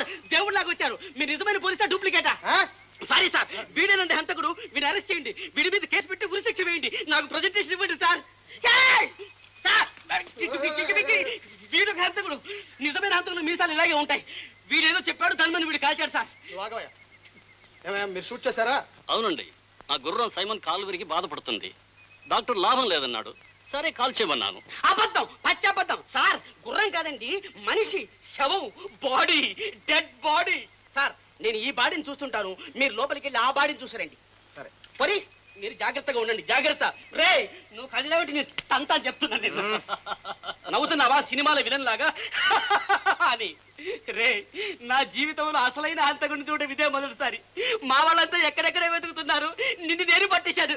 Sir దేవుడిలాగా వచ్చారు మీరు నిజమైన పోలీసా డూప్లికేటా సారీ సార్ వీడేనండి హంతకుడు వీడిని అరెస్ట్ చేయండి వీడి మీద కేసు పెట్టి ఉరిశిక్ష వేయండి నాకు ప్రజెంటేషన్ ఇవ్వండి సార్ ఏయ్! సార్ కిక్కి, కిక్కి, కిక్కి. వీడు ఒక హంతకుడు నిజమైన హంతకులు మీసాలు ఇలాగే ఉంటాయి వీడేదో చెప్పాడు దాని మీద వీడు కాల్చాడు సార్ ఏమయ్యా మీరు షూట్ చేశారా అవునండి ఆ గుర్రం సైమన్ కాలు విరిగి బాధపడుతుంది డాక్టర్ లాభం లేదన్నాడు సరే కాల్ చేయమన్నాను అబద్ధం పచ్చబద్ధం సార్ గుర్రం కాదండి మనిషి శవం బాడీ డెడ్ బాడీ సార్ నేను ఈ బాడీని చూస్తుంటాను మీరు లోపలికి వెళ్ళి ఆ బాడీని చూసారండి సరే పోలీస్ మీరు జాగ్రత్తగా ఉండండి జాగ్రత్త రే నువ్వు కదిలేబట్టి నేను తంతా చెప్తున్నాను నేను. నవ్వుతున్నావా సినిమాల విలన్ లాగా అని రే నా జీవితంలో అసలైన హంతకుడిని చూడడం ఇదే మొదటిసారి మా వాళ్ళంతా ఎక్కడెక్కడే వెతుకుతున్నారు నిన్ను నేను పట్టేశాను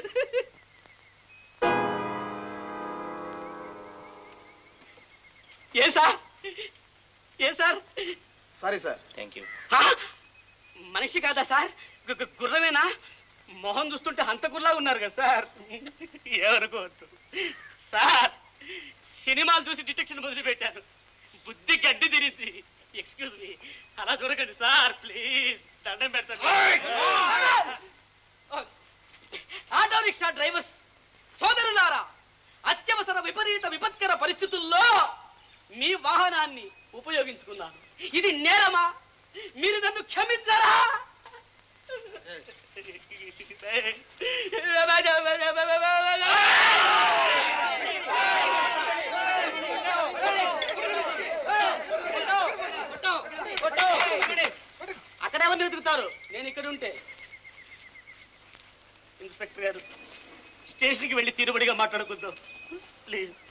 ఏ సార్ ఏ sir sorry sir thank you హా? మనిషి కాదా సార్ గు- గు- గుర్రమేనా మొహం చూస్తుంటే హంతకుల్లా ఉన్నారు కదా సార్ ఏమనుకోవద్దు సార్ సినిమాలు చూసి డిటెక్షన్ మొదలు పెట్టాను బుద్ధి గడ్డి తిరిగింది ఎక్స్క్యూజ్ మీ అలా చూడకండి సార్ ప్లీజ్ దండం పెడతాను ఆటో రిక్షా డ్రైవర్స్ సోదరులారా అత్యవసర విపరీత విపత్కర పరిస్థితుల్లో మీ వాహనాన్ని ఉపయోగించుకున్నాను ఇది నేరమా మీరు నన్ను క్షమించరా అక్కడ ఎవరిని వెతుకుతారు నేను ఇక్కడ ఉంటే ఇన్స్పెక్టర్ గారు స్టేషన్కి వెళ్ళి తీరుబడిగా మాట్లాడుకుందాం ప్లీజ్